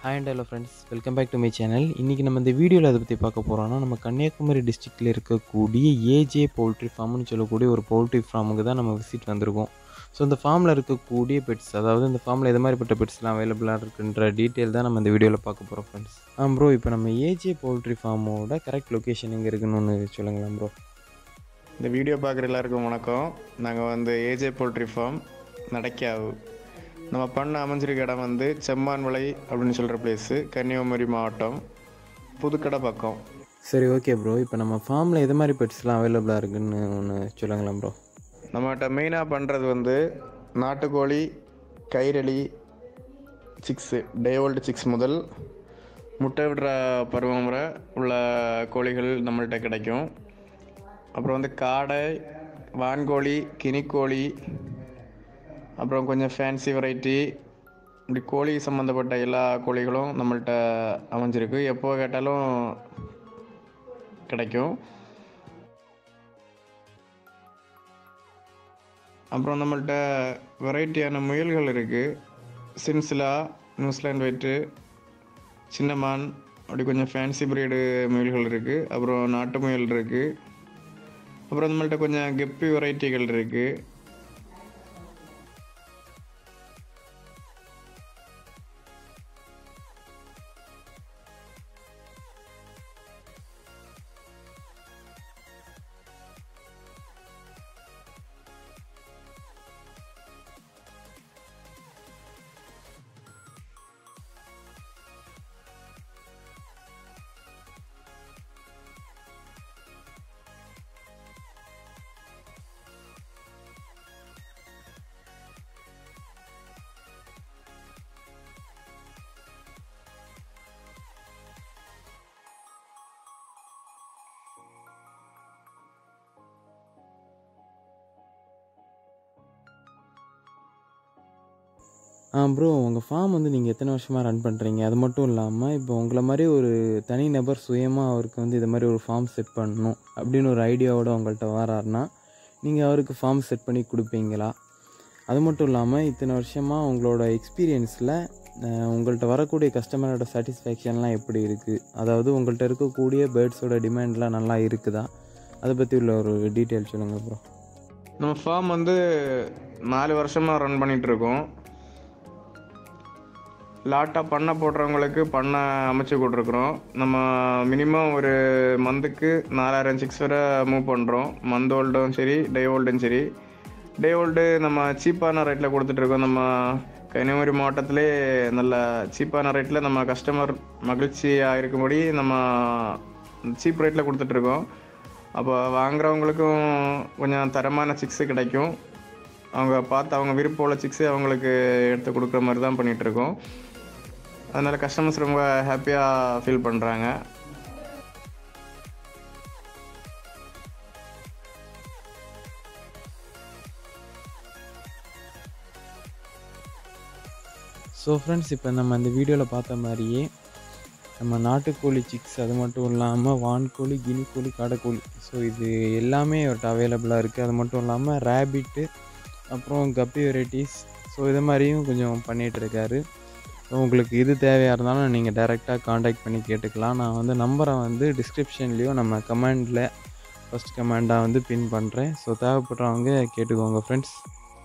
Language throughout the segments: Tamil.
hi and hello friends welcome back to my channel இன்றைக்கி நம்ம இந்த வீடியோவில் அதை பற்றி பார்க்க போகிறோம்னா நம்ம கன்னியாகுமரி டிஸ்ட்ரிக்டில் இருக்கக்கூடிய ஏஜே பவுல்ட்ரி ஃபார்ம்னு சொல்லக்கூடிய ஒரு பவுல்ட்ரி ஃபார்முக்கு தான் நம்ம விசிட் வந்திருக்கோம் ஸோ இந்த ஃபார்மில் இருக்கக்கூடிய பெட்ஸ் அதாவது இந்த ஃபார்மில் எது மாதிரிப்பட்ட பெட்ஸ்லாம் அவைலபிளாக இருக்குன்ற டீட்டெயில் தான் நம்ம இந்த வீடியோவில் பார்க்க போகிறோம் ஃப்ரெண்ட்ஸ் ஆ ப்ரோ இப்போ நம்ம ஏஜே பவுல்ட்ரி ஃபார்மோட கரெக்ட் லொக்கேஷன் எங்கே இருக்குன்னு ஒன்று சொல்லுங்களேன் ப்ரோ இந்த வீடியோ பார்க்குற எல்லாருக்கும் வணக்கம் நாங்கள் வந்து ஏஜே போல்ட்ரி ஃபார்ம் நடக்காவு நம்ம பண்ண அமைஞ்சிருக்க இடம் வந்து செம்மான்விளை அப்படின்னு சொல்கிற பிளேஸு கன்னியாகுமரி மாவட்டம் புதுக்கடை பக்கம் சரி ஓகே ப்ரோ இப்போ நம்ம ஃபார்மில் எது மாதிரி பெட்ஸ்லாம் அவைலபிளாக இருக்குன்னு ஒன்று சொல்லுங்களேன் ப்ரோ நம்மகிட்ட மெயினாக பண்ணுறது வந்து நாட்டுக்கோழி Kairali six day old chicks முதல் முட்டை விடுற பருவம் வரை உள்ள கோழிகள் நம்மள்கிட்ட கிடைக்கும் அப்புறம் வந்து காடை வான்கோழி கினிக்கோழி அப்புறம் கொஞ்சம் ஃபேன்சி வெரைட்டி இப்படி கோழி சம்மந்தப்பட்ட எல்லா கோழிகளும் நம்மள்கிட்ட அமைஞ்சிருக்கு எப்போ கேட்டாலும் கிடைக்கும் அப்புறம் நம்மள்கிட்ட வெரைட்டியான முயல்கள் இருக்குது சின்சிலா நியூசிலாண்ட் ஒயிட்டு சின்னமான் அப்படி கொஞ்சம் ஃபேன்சி பிரீடு முயல்கள் இருக்குது அப்புறம் நாட்டு முயல் இருக்குது அப்புறம் நம்மள்ட்ட கொஞ்சம் கெப்பி வெரைட்டிகள் இருக்குது ஆ ப்ரோ உங்கள் ஃபார்ம் வந்து நீங்கள் எத்தனை வருஷமாக ரன் பண்ணுறீங்க அது மட்டும் இல்லாமல் இப்போ உங்களை மாதிரி ஒரு தனி நபர் சுயமாக அவருக்கு வந்து இது மாதிரி ஒரு ஃபார்ம் செட் பண்ணணும் அப்படின்னு ஒரு ஐடியாவோட உங்கள்கிட்ட வராருன்னா நீங்கள் அவருக்கு ஃபார்ம் செட் பண்ணி கொடுப்பீங்களா அது மட்டும் இல்லாமல் இத்தனை வருஷமாக உங்களோட எக்ஸ்பீரியன்ஸில் உங்கள்கிட்ட வரக்கூடிய கஸ்டமரோட சாட்டிஸ்ஃபேக்ஷன்லாம் எப்படி இருக்குது அதாவது உங்கள்கிட்ட இருக்கக்கூடிய பேர்ட்ஸோட டிமாண்ட்லாம் நல்லா இருக்குதா அதை பற்றி உள்ள ஒரு டீட்டெயில் சொல்லுங்கள் ப்ரோ நம்ம ஃபார்ம் வந்து நாலு வருஷமாக ரன் பண்ணிகிட்ருக்கோம் லாட்டாக பண்ணை போடுறவங்களுக்கு பண்ணை அமைச்சு கொடுத்துருக்குறோம் நம்ம மினிமம் ஒரு மந்த்துக்கு நாலாயிரம் சிக்ஸ் வரை மூவ் பண்ணுறோம் மந்த் ஓல்டும் சரி டே ஓல்டும் சரி டே ஓல்டு நம்ம சீப்பான ரேட்டில் கொடுத்துட்ருக்கோம் நம்ம கன்னியாகுமரி மாவட்டத்திலே நல்ல சீப்பான ரேட்டில் நம்ம கஸ்டமர் மகிழ்ச்சியாக இருக்கும்படி நம்ம சீப் ரேட்டில் கொடுத்துட்ருக்கோம் அப்போ வாங்குறவங்களுக்கும் கொஞ்சம் தரமான சிக்ஸு கிடைக்கும் அவங்க பார்த்து அவங்க விருப்பம் உள்ள சிக்ஸு அவங்களுக்கு எடுத்து கொடுக்குற மாதிரி தான் பண்ணிகிட்ருக்கோம் அதனால் கஸ்டமர்ஸ் ரொம்ப ஹாப்பியாக ஃபீல் பண்ணுறாங்க ஸோ ஃப்ரெண்ட்ஸ் இப்போ நம்ம இந்த வீடியோவில் பார்த்த மாதிரியே நம்ம நாட்டுக்கோழி சிக்ஸ் அது மட்டும் இல்லாமல் வான்கோழி கினிக்கோழி காடைக்கோழி ஸோ இது எல்லாமே அவர்கிட்ட அவைலபிளாக இருக்குது அது மட்டும் இல்லாமல் ரேபிட்டு அப்புறம் கப்பி வெரைட்டிஸ் ஸோ இது மாதிரியும் கொஞ்சம் பண்ணிகிட்டு இருக்காரு ஸோ உங்களுக்கு இது தேவையாக இருந்தாலும் நீங்கள் டைரெக்டாக காண்டாக்ட் பண்ணி கேட்டுக்கலாம் நான் வந்து நம்பரை வந்து டிஸ்கிரிப்ஷன்லேயும் நம்ம கமெண்டில் ஃபஸ்ட் கமெண்டாக வந்து பின் பண்ணுறேன் ஸோ தேவைப்படுறவங்க கேட்டுக்கோங்க ஃப்ரெண்ட்ஸ்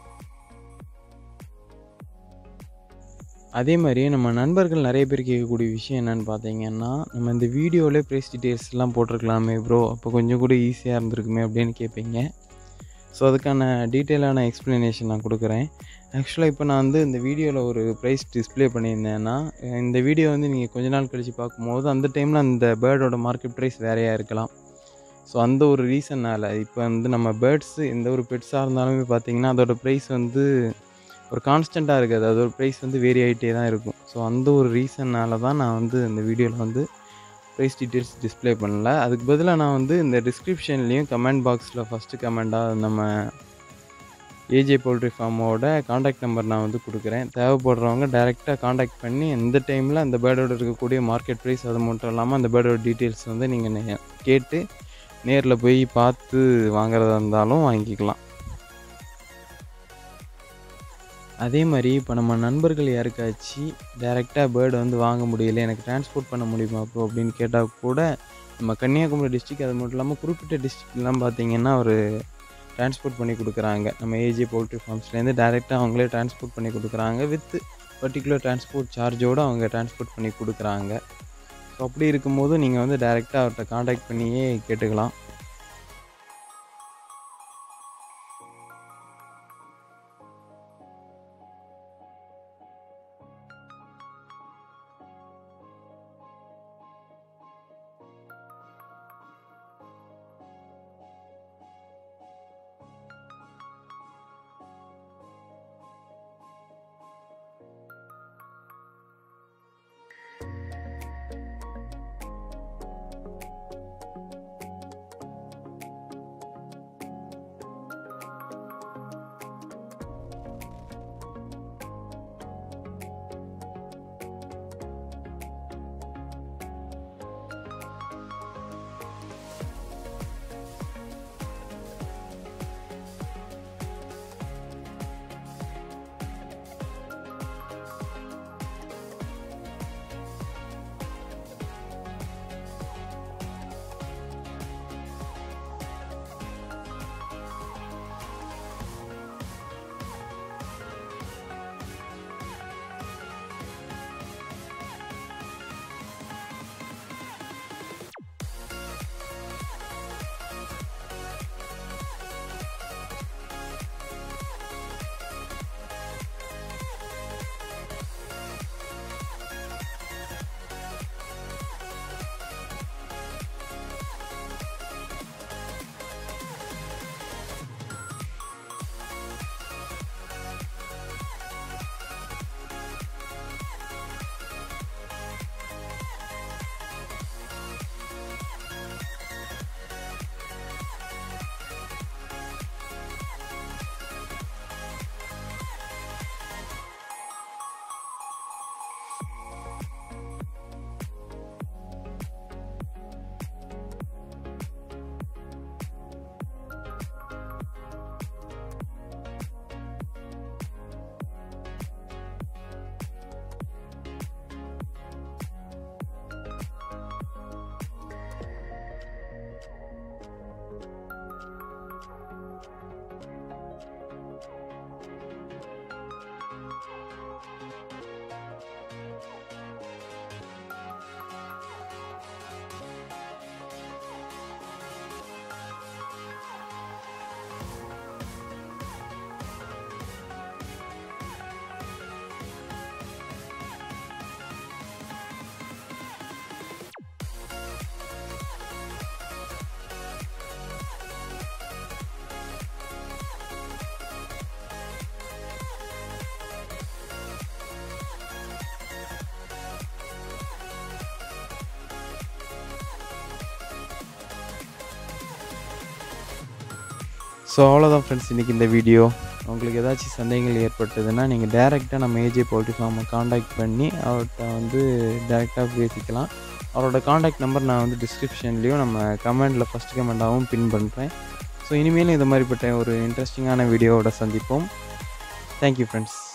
அதே மாதிரியே நம்ம நண்பர்கள் நிறைய பேர் கேட்கக்கூடிய விஷயம் என்னென்னு பார்த்தீங்கன்னா நம்ம இந்த வீடியோவிலே ப்ரைஸ் டீட்டெயில்ஸ்லாம் போட்டிருக்கலாமே ப்ரோ அப்போ கொஞ்சம் கூட ஈஸியாக இருந்திருக்குமே அப்படின்னு கேட்பீங்க ஸோ அதுக்கான டீட்டெயிலான எக்ஸ்ப்ளனேஷன் நான் கொடுக்குறேன் ஆக்சுவலாக இப்போ நான் வந்து இந்த வீடியோவில் ஒரு ப்ரைஸ் டிஸ்பிளே பண்ணியிருந்தேன்னா இந்த வீடியோ வந்து நீங்கள் கொஞ்ச நாள் கழித்து பார்க்கும்போது அந்த டைமில் அந்த பேர்டோட மார்க்கெட் ப்ரைஸ் வேறையாக இருக்கலாம் ஸோ அந்த ஒரு ரீசன்னால் இப்போ வந்து நம்ம பேர்ட்ஸு எந்த ஒரு பெட்ஸாக இருந்தாலுமே பார்த்தீங்கன்னா அதோட ப்ரைஸ் வந்து ஒரு கான்ஸ்டண்ட்டாக இருக்காது அதோட ப்ரைஸ் வந்து வேரி ஆகிட்டே தான் இருக்கும் ஸோ அந்த ஒரு ரீசன்னால் தான் நான் வந்து இந்த வீடியோவில் வந்து ப்ரைஸ் டீட்டெயில்ஸ் டிஸ்பிளே பண்ணல அதுக்கு பதிலாக நான் வந்து இந்த டிஸ்கிரிப்ஷன்லேயும் கமெண்ட் பாக்ஸில் ஃபஸ்ட்டு கமெண்ட்டாக நம்ம ஏஜே போல்ட்ரி ஃபார்மோட காண்டாக்ட் நம்பர் நான் வந்து கொடுக்குறேன் தேவைப்படுறவங்க டைரெக்டாக காண்டாக்ட் பண்ணி எந்த டைமில் அந்த பேர்டோட இருக்கக்கூடிய மார்க்கெட் ப்ரைஸ் அது மட்டும் இல்லாமல் அந்த பேர்டோட டீட்டெயில்ஸ் வந்து நீங்கள் கேட்டு நேரில் போய் பார்த்து வாங்குறதா இருந்தாலும் வாங்கிக்கலாம் அதே மாதிரி இப்போ நம்ம நண்பர்கள் யாருக்காச்சும் டேரெக்டாக பேர்டு வந்து வாங்க முடியல எனக்கு டிரான்ஸ்போர்ட் பண்ண முடியுமா ப்ரோ அப்படின்னு கேட்டால் கூட நம்ம கன்னியாகுமரி டிஸ்ட்ரிக் அது மட்டும் இல்லாமல் குறிப்பிட்ட டிஸ்ட்ரிக்ட்லாம் பார்த்தீங்கன்னா ஒரு டிரான்ஸ்போர்ட் பண்ணி கொடுக்குறாங்க நம்ம ஏஜே போல்ட்ரி ஃபார்ம்ஸ்லேருந்து டேரெக்டாக அவங்களே டிரான்ஸ்போர்ட் பண்ணி கொடுக்குறாங்க வித் பர்டிகுலர் டிரான்ஸ்போர்ட் சார்ஜோடு அவங்க டிரான்ஸ்போர்ட் பண்ணி கொடுக்குறாங்க ஸோ அப்படி இருக்கும்போது நீங்கள் வந்து டேரெக்டாக அவர்கிட்ட காண்டாக்ட் பண்ணியே கேட்டுக்கலாம் ஸோ அவ்வளோதான் ஃப்ரெண்ட்ஸ் இன்றைக்கி இந்த வீடியோ உங்களுக்கு ஏதாச்சும் சந்தேகங்கள் ஏற்பட்டதுன்னா நீங்கள் டேரெக்டாக நம்ம ஏஜே போல்ட்ரி ஃபார்மை காண்டாக்ட் பண்ணி அவர்கிட்ட வந்து டேரெக்டாக பேசிக்கலாம் அவரோட காண்டாக்ட் நம்பர் நான் வந்து டிஸ்கிரிப்ஷன்லேயும் நம்ம கமெண்டில் ஃபஸ்ட் கமெண்டாகவும் பின் பண்ணுறேன் ஸோ இனிமேலும் இது மாதிரிப்பட்ட ஒரு இன்ட்ரெஸ்டிங்கான வீடியோவோட சந்திப்போம் தேங்க்யூ ஃப்ரெண்ட்ஸ்